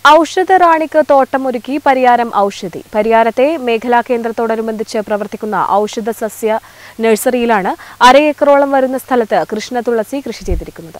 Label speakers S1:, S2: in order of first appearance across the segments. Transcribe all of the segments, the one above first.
S1: ഔഷധ റാണിക്ക് തോട്ടമൊരുക്കി പരിയാരം ഔഷധി പരിയാരത്തെ മേഖലാ കേന്ദ്രത്തോടനുബന്ധിച്ച് പ്രവർത്തിക്കുന്ന ഔഷധ സസ്യ നഴ്സറിയിലാണ് അര ഏക്കറോളം വരുന്ന സ്ഥലത്ത് കൃഷ്ണ തുളസി കൃഷി ചെയ്തിരിക്കുന്നത്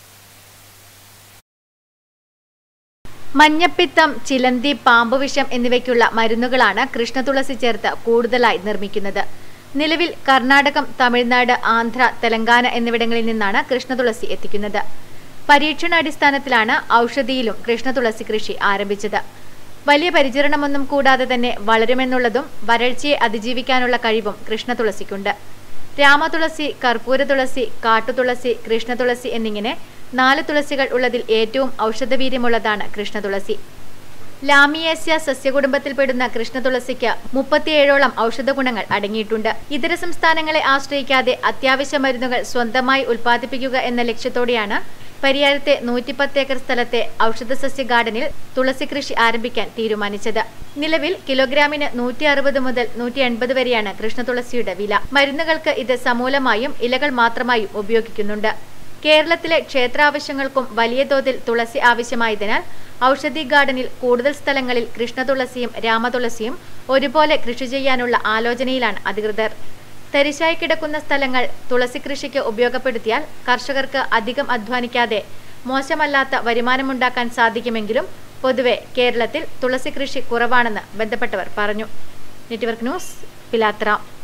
S2: മഞ്ഞപ്പിത്തം ചിലന്തി പാമ്പുവിഷം എന്നിവയ്ക്കുള്ള മരുന്നുകളാണ് കൃഷ്ണതുളസി ചേർത്ത് കൂടുതലായി നിർമ്മിക്കുന്നത് നിലവിൽ കർണാടകം തമിഴ്നാട് ആന്ധ്ര തെലങ്കാന എന്നിവിടങ്ങളിൽ നിന്നാണ് കൃഷ്ണതുളസി എത്തിക്കുന്നത് പരീക്ഷണാടിസ്ഥാനത്തിലാണ് ഔഷധിയിലും കൃഷ്ണതുളസി കൃഷി ആരംഭിച്ചത് വലിയ പരിചരണമൊന്നും കൂടാതെ തന്നെ വളരുമെന്നുള്ളതും വരൾച്ചയെ അതിജീവിക്കാനുള്ള കഴിവും കൃഷ്ണതുളസിക്കുണ്ട് രാമതുളസി കർപ്പൂര തുളസി കാട്ടുതുളസി കൃഷ്ണതുളസി എന്നിങ്ങനെ നാല് തുളസികൾ ഉള്ളതിൽ ഏറ്റവും ഔഷധവീര്യമുള്ളതാണ് കൃഷ്ണതുളസി ലാമിയേസ്യ സസ്യകുടുംബത്തിൽപ്പെടുന്ന കൃഷ്ണതുളസിക്ക് മുപ്പത്തിയേഴോളം ഔഷധ ഗുണങ്ങൾ അടങ്ങിയിട്ടുണ്ട് ഇതര സംസ്ഥാനങ്ങളെ ആശ്രയിക്കാതെ അത്യാവശ്യ മരുന്നുകൾ സ്വന്തമായി ഉൽപ്പാദിപ്പിക്കുക എന്ന ലക്ഷ്യത്തോടെയാണ് പരിയാരത്തെ നൂറ്റിപ്പത്ത് ഏക്കർ സ്ഥലത്തെ ഔഷധസസ്യ ഗാർഡനിൽ തുളസി കൃഷി ആരംഭിക്കാൻ തീരുമാനിച്ചത് നിലവിൽ കിലോഗ്രാമിന് നൂറ്റി അറുപത് മുതൽ നൂറ്റി എൺപത് വരെയാണ് കൃഷ്ണതുളസിയുടെ വില മരുന്നുകൾക്ക് ഇത് സമൂലമായും ഇലകൾ മാത്രമായും ഉപയോഗിക്കുന്നുണ്ട് കേരളത്തിലെ ക്ഷേത്രാവശ്യങ്ങൾക്കും വലിയ തോതിൽ തുളസി ആവശ്യമായതിനാൽ ഔഷധി ഗാർഡനിൽ കൂടുതൽ സ്ഥലങ്ങളിൽ കൃഷ്ണതുളസിയും രാമതുളസിയും ഒരുപോലെ കൃഷി ചെയ്യാനുള്ള ആലോചനയിലാണ് അധികൃതർ തരിശായി കിടക്കുന്ന സ്ഥലങ്ങൾ തുളസി കൃഷിക്ക് ഉപയോഗപ്പെടുത്തിയാൽ കർഷകർക്ക് അധികം അധ്വാനിക്കാതെ മോശമല്ലാത്ത വരുമാനമുണ്ടാക്കാൻ സാധിക്കുമെങ്കിലും പൊതുവെ കേരളത്തിൽ തുളസി കൃഷി കുറവാണെന്ന് ബന്ധപ്പെട്ടവർ പറഞ്ഞു നെറ്റ്വർക്ക് ന്യൂസ് പിലാത്ര